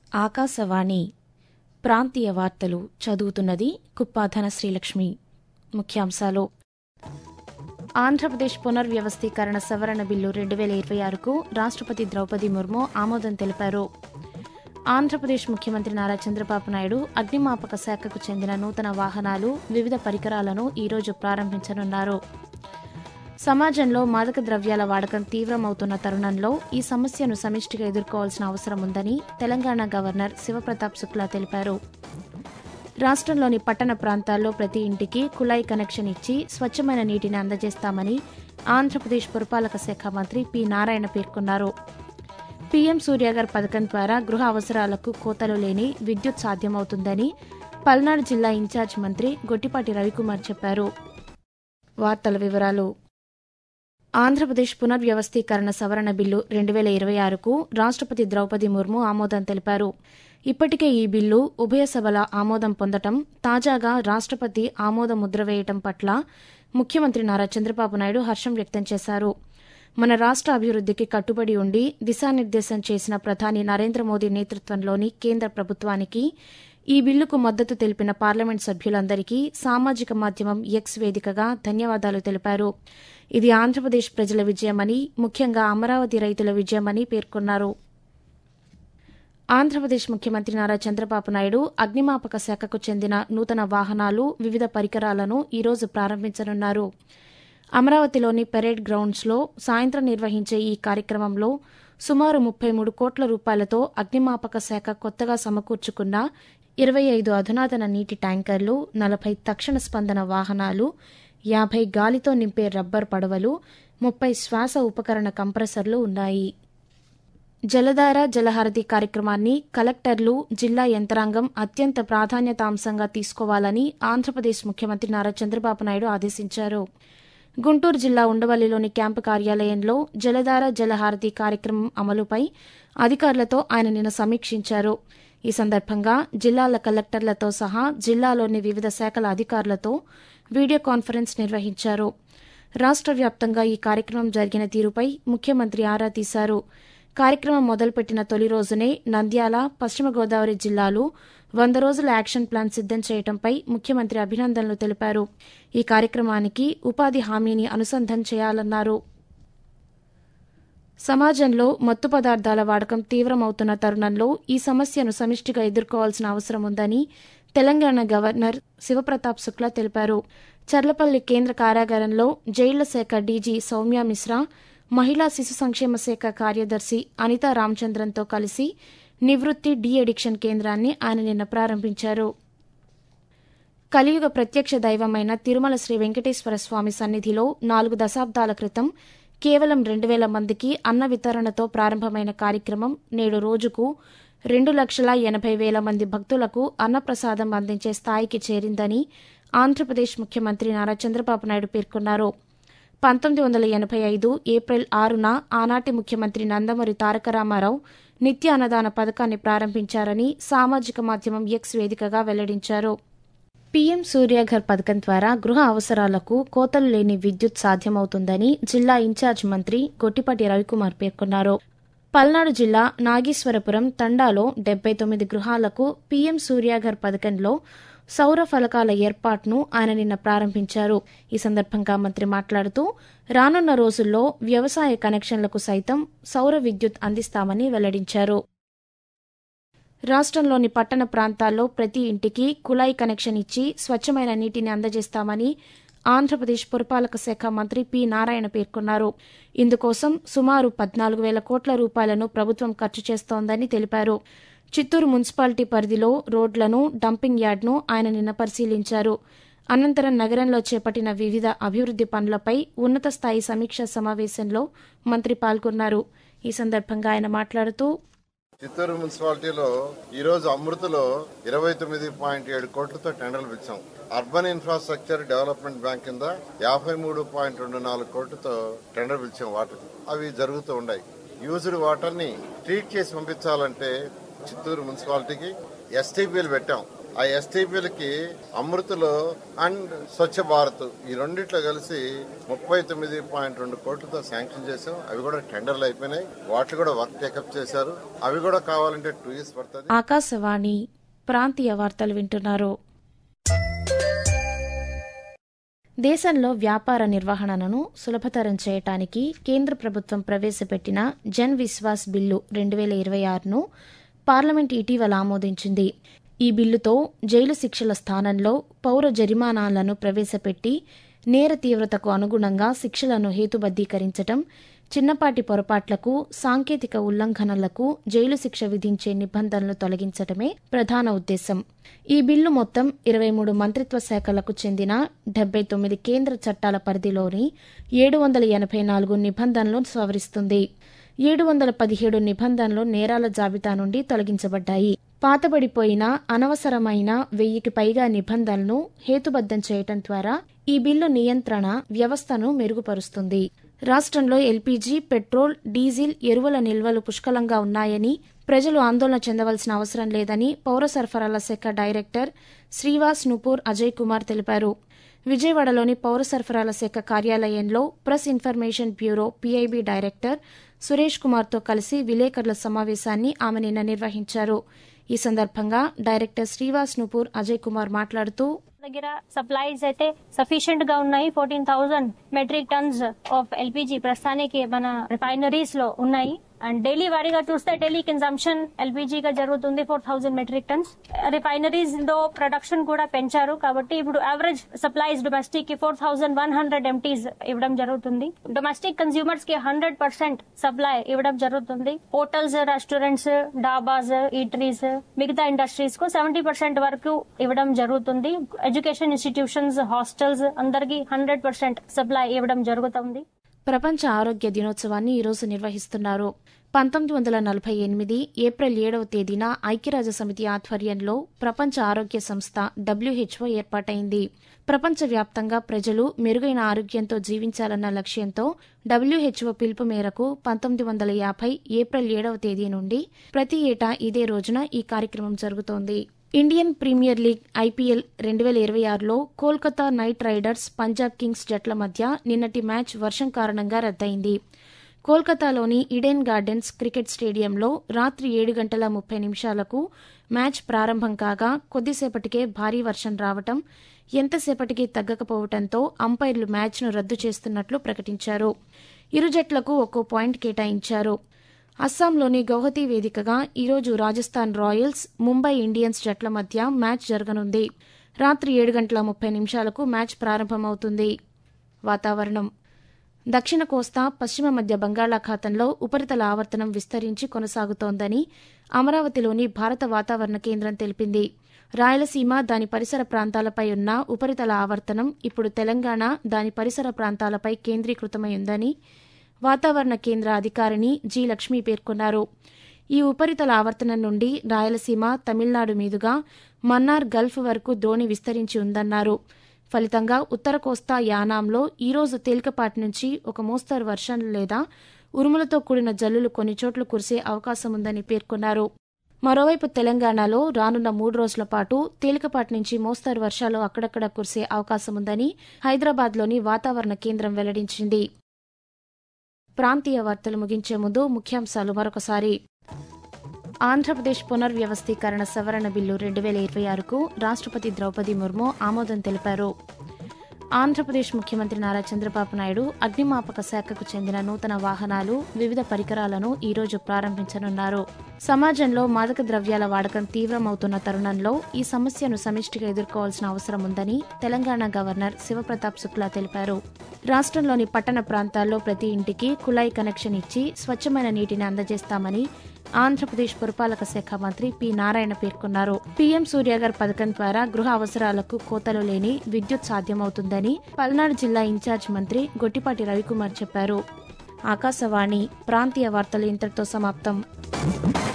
ఆకాశవాణి ప్రాంతీయ వార్తలు చదువుతున్నది కుప్పాధన శ్రీలక్ష్మి ముఖ్యాంశాలు ఆంధ్రప్రదేశ్ పునర్వ్యవస్థీకరణ సవరణ బిల్లు రెండు వేల ఇరవై ఆరుకు రాష్ట్రపతి ద్రౌపది ముర్ము ఆమోదం తెలిపారు ఆంధ్రప్రదేశ్ ముఖ్యమంత్రి నారా చంద్రబాబు నాయుడు అగ్నిమాపక శాఖకు చెందిన నూతన వాహనాలు వివిధ పరికరాలను ఈరోజు ప్రారంభించనున్నారు సమాజంలో మాదక ద్రవ్యాల వాడకం తీవ్రమవుతున్న తరుణంలో ఈ సమస్యను సమిష్టిగా ఎదుర్కోవాల్సిన అవసరం ఉందని తెలంగాణ గవర్నర్ శివప్రతాప్ శుక్లా తెలిపారు రాష్ట్రంలోని పట్టణ ప్రాంతాల్లో ప్రతి ఇంటికి కుళాయి కనెక్షన్ ఇచ్చి స్వచ్ఛమైన నీటిని అందజేస్తామని ఆంధ్రప్రదేశ్ పురపాలక శాఖ మంత్రి పి నారాయణ పేర్కొన్నారు పీఎం సూర్యాగర్ పథకం ద్వారా గృహ అవసరాలకు కోతలు లేని విద్యుత్ సాధ్యమవుతుందని పల్నాడు జిల్లా ఇన్ఛార్జ్ మంత్రి గొట్టిపాటి రవికుమార్ చెప్పారు వార్తల వివరాలు ఆంధ్రప్రదేశ్ పునర్వ్యవస్థీకరణ సవరణ బిల్లు రెండు వేల ఇరవై ఆరుకు రాష్ట్రపతి ద్రౌపది ముర్ము ఆమోదం తెలిపారు ఇప్పటికే ఈ బిల్లు ఉభయ సభల ఆమోదం పొందటం తాజాగా రాష్ట్రపతి ఆమోద ముద్ర వేయటం పట్ల ముఖ్యమంత్రి నారా చంద్రబాబు నాయుడు హర్షం వ్యక్తం చేశారు మన రాష్ట్ర అభివృద్ధికి కట్టుబడి ఉండి దిశానిర్దేశం చేసిన ప్రధాని నరేంద్ర మోదీ నేతృత్వంలోని కేంద్ర ప్రభుత్వానికి ఈ బిల్లుకు మద్దతు తెలిపిన పార్లమెంట్ సభ్యులందరికీ సామాజిక మాధ్యమం ఎక్స్ వేదికగా ధన్యవాదాలు తెలిపారు ఇది ఆంధ్రప్రదేశ్ ప్రజల విజయమని ముఖ్యంగా అమరావతి రైతుల విజయమని పేర్కొన్నారు ఆంధ్రప్రదేశ్ ముఖ్యమంత్రి నారా చంద్రబాబు నాయుడు అగ్నిమాపక శాఖకు చెందిన నూతన వాహనాలు వివిధ పరికరాలను ఈరోజు ప్రారంభించనున్నారు అమరావతిలోని పెరేడ్ గ్రౌండ్స్లో సాయంత్రం నిర్వహించే ఈ కార్యక్రమంలో సుమారు ముప్పై మూడు కోట్ల రూపాయలతో అగ్నిమాపక శాఖ కొత్తగా సమకూర్చుకున్న ఇరవై ఐదు అధునాతన నీటి ట్యాంకర్లు నలభై తక్షణ స్పందన వాహనాలు యాభై గాలితో నింపే రబ్బర్ పడవలు ముప్పై శ్వాస ఉపకరణ కంప్రెసర్లు ఉన్నాయి జలధార జలహారతి కార్యక్రమాన్ని కలెక్టర్లు జిల్లా యంత్రాంగం అత్యంత ప్రాధాన్యతాంశంగా తీసుకోవాలని ఆంధ్రప్రదేశ్ ముఖ్యమంత్రి నారా చంద్రబాబు నాయుడు ఆదేశించారు గుంటూరు జిల్లా ఉండవల్లిలోని క్యాంపు కార్యాలయంలో జలధార జలహారతి కార్యక్రమం అమలుపై అధికారులతో ఆయన నిన్న సమీక్షించారు ఈ సందర్భంగా జిల్లాల కలెక్టర్లతో సహా జిల్లాలోని వివిధ శాఖల అధికారులతో వీడియో కాన్ఫరెన్స్ నిర్వహించారు రాష్ట్ర వ్యాప్తంగా ఈ కార్యక్రమం జరిగిన తీరుపై ముఖ్యమంత్రి ఆరా తీశారు కార్యక్రమం మొదలుపెట్టిన తొలి రోజునే నంద్యాల పశ్చిమ గోదావరి జిల్లాలు వంద రోజుల యాక్షన్ ప్లాన్ సిద్దం చేయడంపై ముఖ్యమంత్రి అభినందనలు తెలిపారు ఈ కార్యక్రమానికి ఉపాధి హామీని అనుసంధం చేయాలన్నారు సమాజంలో మత్తు పదార్థాల వాడకం తీవ్రమవుతున్న తరుణంలో ఈ సమస్యను సమిష్టిగా ఎదుర్కోవాల్సిన అవసరం ఉందని తెలంగాణ గవర్నర్ శివప్రతాప్ శుక్లా తెలిపారు చర్లపల్లి కేంద్ర కారాగారంలో జైళ్ల శాఖ డీజీ సౌమ్య మిశ్రా మహిళా శిశు సంక్షేమ శాఖ కార్యదర్శి అనితా రామచంద్రన్తో కలిసి నివృత్తి డీ అడిక్షన్ కేంద్రాన్ని ఆయన నిన్న ప్రారంభించారు కలియుగ ప్రత్యక్ష దైవమైన తిరుమల శ్రీ వెంకటేశ్వర స్వామి సన్నిధిలో నాలుగు దశాబ్దాల క్రితం కేవలం రెండు వేల మందికి అన్న వితరణతో ప్రారంభమైన కార్యక్రమం నేడు రోజుకు రెండు లక్షల ఎనభై వేల మంది భక్తులకు అన్నప్రసాదం అందించే స్థాయికి చేరిందని ఆంధ్రప్రదేశ్ ముఖ్యమంత్రి నారా చంద్రబాబు నాయుడు పేర్కొన్నారు పంతొమ్మిది వందల ఎనభై ఐదు ఏప్రిల్ ఆరున ఆనాటి ముఖ్యమంత్రి నందమూరి తారక రామారావు నిత్య అన్నదాన పథకాన్ని ప్రారంభించారని సామాజిక మాధ్యమం ఎక్స్ వేదికగా వెల్లడించారు పీఎం సూర్యాఘర్ పథకం ద్వారా గృహ అవసరాలకు కోతలు లేని విద్యుత్ సాధ్యమవుతుందని జిల్లా ఇన్ఛార్జ్ మంత్రి గొట్టిపాటి రవికుమార్ పేర్కొన్నారు పల్నాడు జిల్లా నాగేశ్వరపురం తండాలో డెబ్బై తొమ్మిది గృహాలకు పీఎం సూర్యాఘర్ పథకంలో సౌర ఫలకాల ఏర్పాటును ఆయన నిన్న ప్రారంభించారు ఈ సందర్భంగా మంత్రి మాట్లాడుతూ రానున్న రోజుల్లో వ్యవసాయ కనెక్షన్లకు సైతం సౌర విద్యుత్ అందిస్తామని వెల్లడించారు రాష్ట్రంలోని పట్టణ ప్రాంతాల్లో ప్రతి ఇంటికి కుళాయి కనెక్షన్ ఇచ్చి స్వచ్ఛమైన నీటిని అందజేస్తామని ఆంధ్రప్రదేశ్ పురపాలక శాఖ మంత్రి పి నారాయణ పేర్కొన్నారు ఇందుకోసం సుమారు పద్నాలుగు వేల కోట్ల రూపాయలను ప్రభుత్వం ఖర్చు చేస్తోందని తెలిపారు చిత్తూరు మున్సిపాలిటీ పరిధిలో రోడ్లను డంపింగ్ యార్డ్ను ఆయన నిన్న పరిశీలించారు అనంతరం నగరంలో చేపట్టిన వివిధ అభివృద్ది పనులపై ఉన్నత స్థాయి సమీక్షా సమావేశంలో మంత్రి పాల్గొన్నారు ఈ సందర్భంగా ఆయన మాట్లాడుతూ చిత్తూరు మున్సిపాలిటీలో ఈ రోజు అమృతలో ఇరవై తొమ్మిది పాయింట్ ఏడు కోట్లతో టెండర్లు పిలిచాం అర్బన్ ఇన్ఫ్రాస్ట్రక్చర్ డెవలప్మెంట్ బ్యాంక్ కింద యాభై మూడు పాయింట్ రెండు నాలుగు కోట్లతో టెండర్ పిలిచాం వాటర్ అవి జరుగుతూ ఉన్నాయి యూజ్డ్ వాటర్ ని ట్రీట్ చేసి పంపించాలంటే చిత్తూరు మున్సిపాలిటీకి ఎస్టీపీలు పెట్టాం ఆ ఎస్టీపీలకి అమృతలో అండ్ స్వచ్ఛ భారత్ ఈ రెండిట్లో కలిసి ముప్పై తొమ్మిది పాయింట్ రెండు కోట్లతో శాంక్షన్ చేసాం అవి కూడా టెండర్లు అయిపోయినాయి వాటిని కూడా వర్క్ టేకప్ చేశారు అవి కూడా కావాలంటే టూ ఇయర్స్ పడుతుంది ఆకాశవాణి ప్రాంతీయ వార్తలు వింటున్నారు దేశంలో వ్యాపార నిర్వహణను సులభతరం చేయటానికి కేంద్ర ప్రభుత్వం ప్రవేశపెట్టిన జన్ విశ్వాస్ బిల్లు రెండు వేల ఇరవై ఆరును పార్లమెంట్ ఇటీవల ఆమోదించింది ఈ బిల్లుతో జైలు శిక్షల స్థానంలో పౌర జరిమానాలను ప్రవేశపెట్టి నేర తీవ్రతకు అనుగుణంగా శిక్షలను హేతుబద్దీకరించటం చిన్నపాటి పొరపాట్లకు సాంకేతిక ఉల్లంఘనలకు జైలు శిక్ష విధించే నిబంధనలు తొలగించటమే ప్రధాన ఉద్దేశం ఈ బిల్లు మొత్తం ఇరవై మూడు మంత్రిత్వ శాఖలకు చెందిన డెబ్బై తొమ్మిది కేంద్ర చట్టాల పరిధిలోని ఏడు వందల ఎనభై నాలుగు నిబంధనలు సవరిస్తుంది ఏడు వందల పదిహేడు నిబంధనలు నేరాల జాబితా నుండి తొలగించబడ్డాయి పాతబడిపోయిన అనవసరమైన వెయ్యికి పైగా నిబంధనలను హేతుబద్దం చేయటం ద్వారా ఈ బిల్లు నియంత్రణ వ్యవస్థను మెరుగుపరుస్తుంది రాష్ట్రంలో ఎల్పీజీ పెట్రోల్ డీజిల్ ఎరువుల నిల్వలు పుష్కలంగా ఉన్నాయని ప్రజలు ఆందోళన చెందవలసిన అవసరం లేదని పౌర సరఫరాల శాఖ డైరెక్టర్ శ్రీవాస్ నుపూర్ అజయ్ కుమార్ తెలిపారు విజయవాడలోని పౌర సరఫరాల శాఖ కార్యాలయంలో Press Information Bureau PIB director Suresh కుమార్తో కలిసి విలేకరుల సమావేశాన్ని ఆమె నిన్న నిర్వహించారు ఈ సందర్భంగా డైరెక్టర్ శ్రీవాస్ నుపూర్ అజయ్ కుమార్ మాట్లాడుతూ దగ్గర సప్లైస్ అయితే సఫిషియెంట్ గా ఉన్నాయి fourteen thousand metric tons of LPG ప్రస్తుతానికి మన రిఫైనరీస్ లో ఉన్నాయి అండ్ డైలీ వారీగా చూస్తే డైలీ కన్సంప్షన్ ఎల్పిజి గా జరుగుతుంది four thousand metric tons refineries లో ప్రొడక్షన్ కూడా పెంచారు కాబట్టి ఇప్పుడు యావరేజ్ సప్లైస్ డొమెస్టిక్ కి four thousand one hundred MTs ఇవ్వడం జరుగుతుంది డొమెస్టిక్ కన్స్యూమర్స్ కి హండ్రెడ్ పర్సెంట్ సప్లై ఇవ్వడం జరుగుతుంది హోటల్స్ రెస్టారెంట్స్ డాబాస్ ఈటరీస్ మిగతా ఇండస్ట్రీస్ కు సెవెంటీ పర్సెంట్ వరకు ఇవ్వడం జరుగుతుంది ఎడ్యుకేషన్ ఇన్స్టిట్యూషన్స్ హాస్టల్స్ అందరికి హండ్రెడ్ పర్సెంట్ సప్లై ఇవ్వడం జరుగుతుంది ప్రపంచ ఆరోగ్య దినోత్సవాన్ని ఈరోజు నిర్వహిస్తున్నారు పంతొమ్మిది వందల నలభై ఎనిమిది ఏప్రిల్ ఏడవ తేదీన ఐక్యరాజ్య సమితి ఆధ్వర్యంలో ప్రపంచ ఆరోగ్య సంస్థ డబ్ల్యూహెచ్ఓ ఏర్పాటైంది ప్రపంచవ్యాప్తంగా ప్రజలు మెరుగైన ఆరోగ్యంతో జీవించాలన్న లక్ష్యంతో డబ్ల్యూహెచ్ఓ పిలుపు మేరకు పంతొమ్మిది వందల యాభై ఏప్రిల్ ఏడవ తేదీ నుండి ప్రతి ఏటా ఇదే రోజున ఈ కార్యక్రమం జరుగుతోంది ఇండియన్ ప్రీమియర్ లీగ్ ఐపీఎల్ రెండు వేల ఇరవై ఆరులో Kolkata Knight Riders Punjab Kings జట్ల మధ్య నిన్నటి మ్యాచ్ వర్షం కారణంగా రద్దయింది కోల్కతాలోని ఈడెన్ గార్డెన్స్ క్రికెట్ స్టేడియంలో రాత్రి ఏడు గంటల ముప్పై నిమిషాలకు మ్యాచ్ ప్రారంభం కాగా కొద్దిసేపటికే భారీ వర్షం రావటం ఎంతసేపటికి తగ్గకపోవడంతో అంపైర్లు మ్యాచ్ను రద్దు చేస్తున్నట్లు ప్రకటించారు ఇరు జట్లకు ఒక్కో పాయింట్ కేటాయించారు అస్సాంలోని గౌహతి వేదికగా ఈరోజు రాజస్థాన్ రాయల్స్ ముంబై ఇండియన్స్ జట్ల మధ్య మ్యాచ్ జరగనుంది రాత్రి ఏడు గంటల ముప్పై నిమిషాలకు మ్యాచ్ ప్రారంభమవుతుంది వాతావరణం దక్షిణ కోస్తా పశ్చిమ మధ్య బంగాళాఖాతంలో ఉపరితల ఆవర్తనం విస్తరించి కొనసాగుతోందని అమరావతిలోని భారత వాతావరణ కేంద్రం తెలిపింది రాయలసీమ దాని పరిసర ప్రాంతాలపై ఉన్న ఉపరితల ఆవర్తనం ఇప్పుడు తెలంగాణ దాని పరిసర ప్రాంతాలపై కేంద్రీకృతమై ఉందని వాతావరణ కేంద్ర అధికారిని జి లక్ష్మి పేర్కొన్నారు ఈ ఉపరితల ఆవర్తనం నుండి రాయలసీమ తమిళనాడు మీదుగా మన్నార్ గల్ఫ్ వరకు ద్రోణి విస్తరించి ఉందన్నారు ఫలితంగా ఉత్తర కోస్తా యానాంలో ఈరోజు తేలికపాటి నుంచి ఒక మోస్తరు వర్షం లేదా ఉరుములతో కూడిన జల్లులు కొన్ని చోట్ల కురిసే అవకాశం ఉందని పేర్కొన్నారు మరోవైపు తెలంగాణలో రానున్న మూడు రోజుల పాటు తేలికపాటి నుంచి మోస్తరు వర్షాలు అక్కడక్కడ కురిసే అవకాశం ఉందని హైదరాబాద్లోని వాతావరణ కేంద్రం వెల్లడించింది ప్రాంతీయ వార్తలు ముగించే ముందు ముఖ్యాంశాలు మరొకసారి ఆంధ్రప్రదేశ్ పునర్వ్యవస్థీకరణ సవరణ బిల్లు రెండు వేల ఇరవై ఆరుకు రాష్ట్రపతి ద్రౌపది ముర్ము ఆమోదం తెలిపారు ఆంధ్రప్రదేశ్ ముఖ్యమంత్రి నారా చంద్రబాబు నాయుడు అగ్నిమాపక శాఖకు చెందిన నూతన వాహనాలు వివిధ పరికరాలను ఈ రోజు ప్రారంభించనున్నారు సమాజంలో మాదక ద్రవ్యాల వాడకం తీవ్రమవుతున్న తరుణంలో ఈ సమస్యను సమిష్టిగా ఎదుర్కోవాల్సిన అవసరం ఉందని తెలంగాణ గవర్నర్ శివప్రతాప్ శుక్లా తెలిపారు రాష్ట్రంలోని పట్టణ ప్రాంతాల్లో ప్రతి ఇంటికి కుళాయి కనెక్షన్ ఇచ్చి స్వచ్ఛమైన నీటిని అందజేస్తామని ఆంధ్రప్రదేశ్ పురపాలక శాఖ మంత్రి పి నారాయణ పేర్కొన్నారు పీఎం సూర్యాగర్ పథకం ద్వారా గృహ అవసరాలకు కోతలు లేని విద్యుత్ సాధ్యమవుతుందని పల్నాడు జిల్లా ఇన్ఛార్జ్ మంత్రి గొట్టిపాటి రవికుమార్ చెప్పారు ఆకాశవాణి ప్రాంతీయ వార్తలు ఇంతటితో సమాప్తం